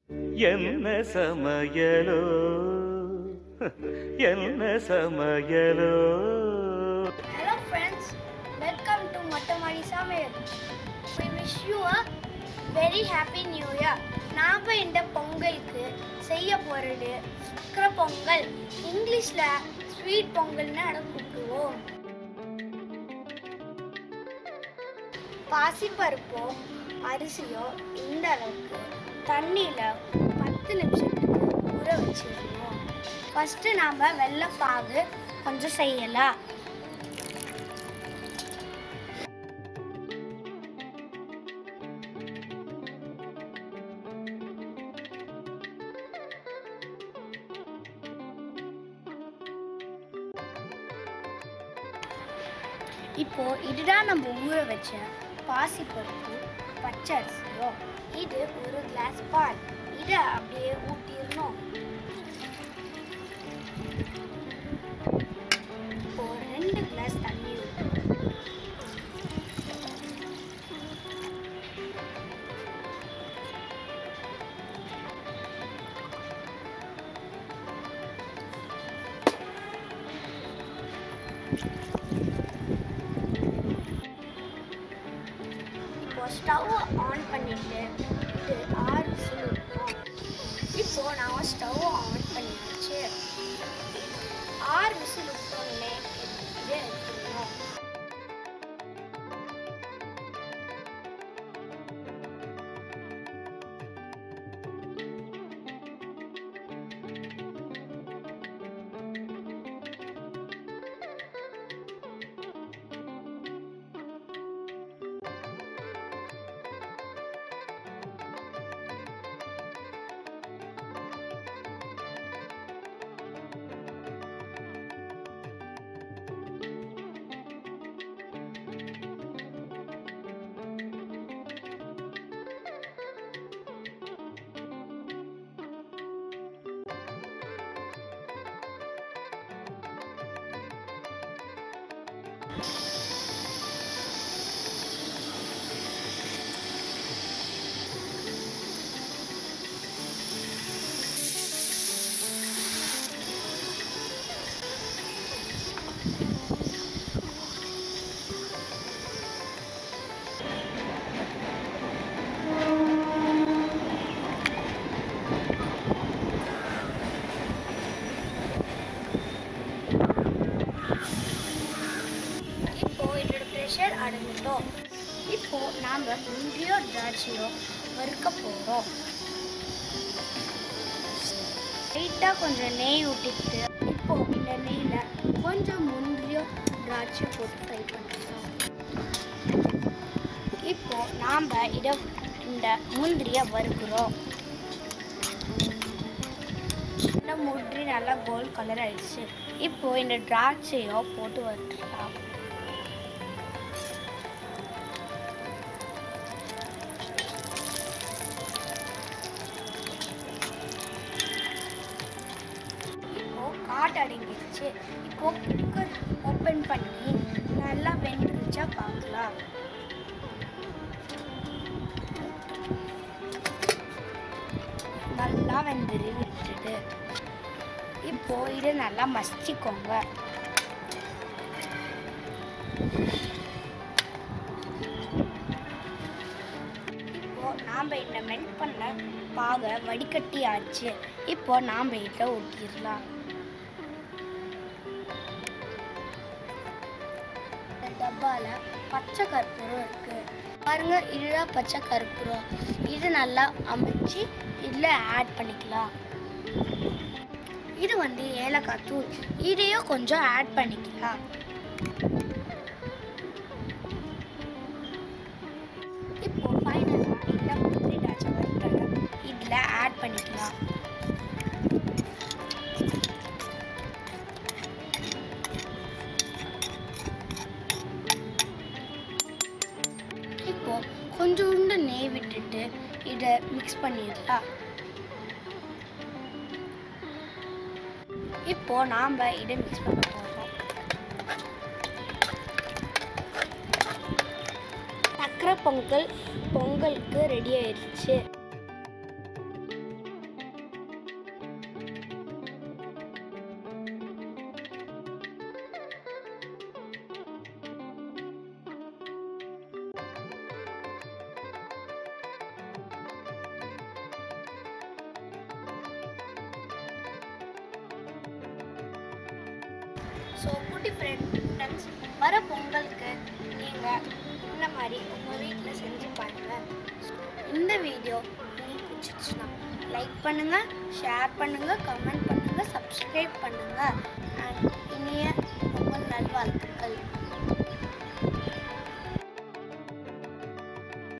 என்ன சமையலோ என்ன சமையலோ hello friends welcome to Mottamadi Samayal we wish you a very happy new year நாம் இந்த பொங்கலுக்கு செய்ய போகிறது சக்கரை பொங்கல் இங்கிலீஷில் ஸ்வீட் பொங்கல்னு அதை கூப்பிடுவோம் பாசிப்பருப்போ அரிசியோ இந்த அளவுக்கு தண்ணியில் பத்து நிமிஷத்துக்கு ஊற வச்சிடணும் ஃபஸ்ட்டு நாம் வெள்ளைப்பாகு கொஞ்சம் செய்யலாம் இப்போ இதுதான் நம்ம ஊற வச்ச பாசிப்பருப்பு பச்சை அரிசியோ இது ஒரு கிளாஸ் பால் இதை அப்படியே ஊட்டிடணும் இப்போ ரெண்டு கிளாஸ் தண்ணி ஊற்றணும் இப்போ ஸ்டவ் ஆன் பண்ணிட்டு இது ஆறு விசில் இருக்கும் இப்போ நான் ஸ்டவ் ஆன் பண்ணியாச்சு ஆறு விசில் விட்டோன்னே இது எடுத்துடணும் இப்போ இதோட ப்ரெஷர் அடங்கிட்டோம் இப்போ நாம் முந்திரியோ திராட்சையோ வறுக்க போகிறோம் லைட்டாக கொஞ்சம் நெய் ஊட்டிட்டு இப்போ இந்த நெய்யில் கொஞ்சம் முந்திரியோ திராட்சை போட்டு ஃப்ரை பண்ணிக்கலாம் இப்போ நாம் இதை இந்த முந்திரியை வறுக்கிறோம் இந்த முந்திரி நல்லா கோல்ட் கலர் ஆயிடுச்சு இப்போ இந்த திராட்சையோ போட்டு வறுத்துக்கலாம் இப்போ காட்டு அடங்கிடுச்சு இப்போ குக்கர் ஓப்பன் பண்ணி நல்லா வெந்துருச்சா பார்க்கலாம் நல்லா வெந்துரு விட்டுட்டு இப்போ இது நல்லா மசிச்சுக்கோங்க இப்போ நாம் இந்த மெல்ட் பண்ண பாகை வடிகட்டி ஆச்சு இப்போ நாம் இதை ஊற்றிடலாம் இந்த டப்பால பச்சை கற்பூரம் இருக்கு பாருங்க இதுதான் பச்சை கற்பூரம் இது நல்லா அமைச்சு இதில் ஆட் பண்ணிக்கலாம் இது வந்து ஏலக்காய் தூள் இதையும் கொஞ்சம் ஆட் பண்ணிக்கலாம் இப்போ ஃபைனலாக இந்த முந்திரி திராட்சை வறுத்ததை இதில் ஆட் பண்ணிக்கலாம் இப்போ கொஞ்சோண்டு நெய் விட்டுட்டு இதை மிக்ஸ் பண்ணிடலாம் இப்போ நாம் இதை மிக்ஸ் பண்ண போகிறோம் சக்கரை பொங்கல் பொங்கலுக்கு ரெடி ஆயிடுச்சு ஸோ குட்டி ஃப்ரெண்ட்ஸ் வர பொங்கலுக்கு நீங்கள் இந்த மாதிரி உங்கள் வீட்டில் செஞ்சு பாருங்கள் இந்த வீடியோ உங்களுக்கு பிடிச்சிருச்சுன்னா லைக் பண்ணுங்கள் ஷேர் பண்ணுங்கள் கமெண்ட் பண்ணுங்கள் சப்ஸ்கிரைப் பண்ணுங்கள் அண்ட் இனிய பொங்கல் நல்வாழ்த்துக்கள்